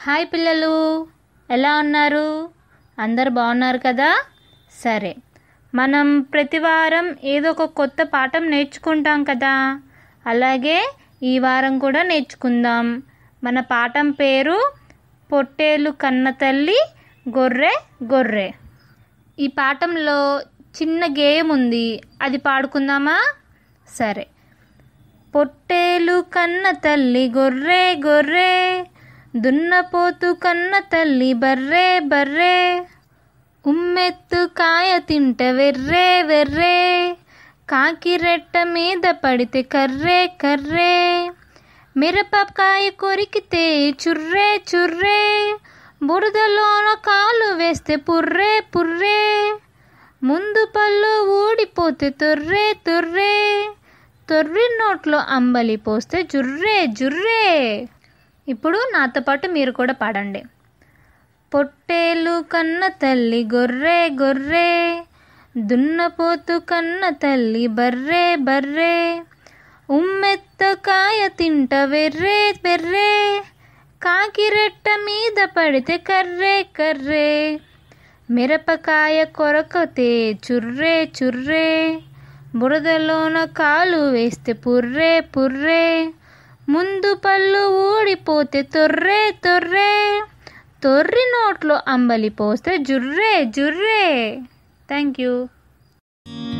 hi పిల్లలు ఎలా ఉన్నారు అందరు బాగున్నారు కదా సరే మనం ప్రతి వారం ఏదో ఒక కొత్త పాఠం నేర్చుకుంటాం కదా అలాగే ఈ వారం కూడా నేర్చుకుందాం మన పాఠం పేరు పొట్టేలు కన్న తల్లి గొర్రె గొర్రె ఈ పాఠంలో చిన్న గేయం ఉంది అది పాడుకుందామా సరే పొట్టేలు కన్న తల్లి గొర్రె గొర్రె దున్నపోతు కన్న తల్లి బర్రే బర్రే ఉమ్మెత్తు కాయ తింట వెర్రే వెర్రే కాకి రెట్ట మీద పడితే కర్రే కర్రే మిరపకాయ కొరికితే చుర్రే చుర్రే బురదలోన కాలు వేస్తే పుర్రే పుర్రే ముందు పళ్ళు ఊడిపోతే తొర్రే తొర్రే తొర్రి నోట్లో అంబలి పోస్తే జుర్రే జుర్రే ఇప్పుడు నాతో పాటు మీరు కూడా పాడండి పొట్టేలు కన్న తల్లి గొర్రె గొర్రె దున్నపోతు కన్న తల్లి బర్రే బర్రే ఉమ్మెత్త కాయ తింట వెర్రే వెర్రే కాకిరెట్ట మీద పడితే కర్రే కర్రే మిరపకాయ కొరకతే చుర్రే చుర్రే బురదలోన కాలు వేస్తే పుర్రే పుర్రే ముందు పళ్ళు ఊడిపోతే తొర్రే తొర్రే తొర్రి నోట్లో అంబలి పోస్తే జుర్రే జుర్రే థ్యాంక్ యూ